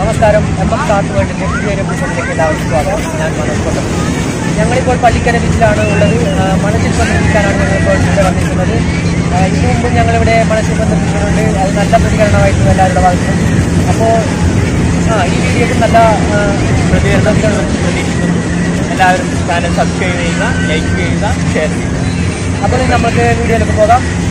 നമസ്കാരം M S cart വേൾഡിന്റെ പുതിയൊരു എപ്പിസോഡിലേക്ക് എല്ലാവർക്കും സ്വാഗതം ഞാൻ മനോജ് കൊണ്ടം ഞങ്ങളിപ്പോൾ പള്ളിക്കര ബീച്ചിലാണ് ഉള്ളത് ആ, മണശില്പം നിർമ്മിക്കാനാണ് ഞങ്ങളിപ്പോൾ ഇവിടെ വന്നിരിക്കുന്നത് ആ, ഇതിനു മുമ്പ് ഞങ്ങളിവിടെ മണശില്പം നിർമ്മിക്കുന്നുണ്ട് അത് നല്ല പ്രതികരണമായിരുന്നു എല്ലാവരുടെ ഭാഗത്തും അപ്പോൾ ആ ഈ വീഡിയോക്ക് നല്ല ആ, പ്രതികരണം പ്രതീക്ഷിക്കുന്നു എല്ലാവരും ചാനൽ സബ്സ്ക്രൈബ് ചെയ്യുക ലൈക്ക് ചെയ്യുക ഷെയർ ചെയ്യുക അപ്പോൾ ഇനി നമുക്ക് വീഡിയോയിലേക്ക് പോകാം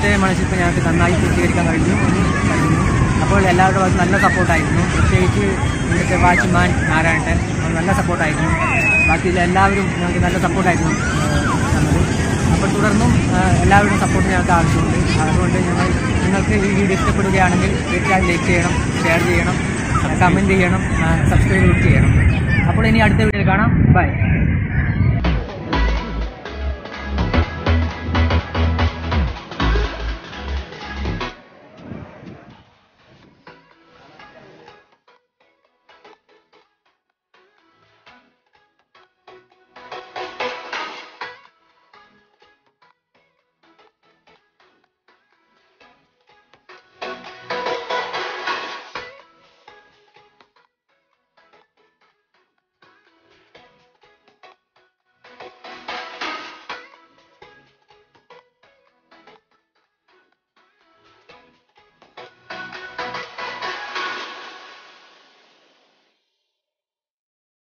ഇന്നത്തെ മത്സരം ഞങ്ങൾക്ക് നന്നായി പൂർത്തീകരിക്കാൻ കഴിഞ്ഞു എന്ന് കരുതുന്നു അപ്പോൾ എല്ലാവരുടെ ഭാഗത്തും നല്ല സപ്പോർട്ടായിരുന്നു പ്രത്യേകിച്ച് ഇവിടുത്തെ വാച്ച്മാൻ നാരായണൻ അവൻ നല്ല സപ്പോർട്ടായിരുന്നു ബാക്കിയുള്ള എല്ലാവരും ഞങ്ങൾക്ക് നല്ല സപ്പോർട്ടായിരുന്നു തന്നത് അപ്പോൾ തുടർന്നും ആ, എല്ലാവരുടെയും സപ്പോർട്ട് ഞങ്ങൾക്ക് ആവശ്യമുണ്ട് അതുകൊണ്ട് ഞങ്ങൾ നിങ്ങൾക്ക് ഈ വീഡിയോ ഇഷ്ടപ്പെടുകയാണെങ്കിൽ തീർച്ചയായും ലൈക്ക് ചെയ്യണം ഷെയർ ചെയ്യണം കമൻറ്റ് ചെയ്യണം സബ്സ്ക്രൈബ് ചെയ്യണം അപ്പോൾ ഇനി അടുത്ത വീഡിയോയിൽ കാണാം ബൈ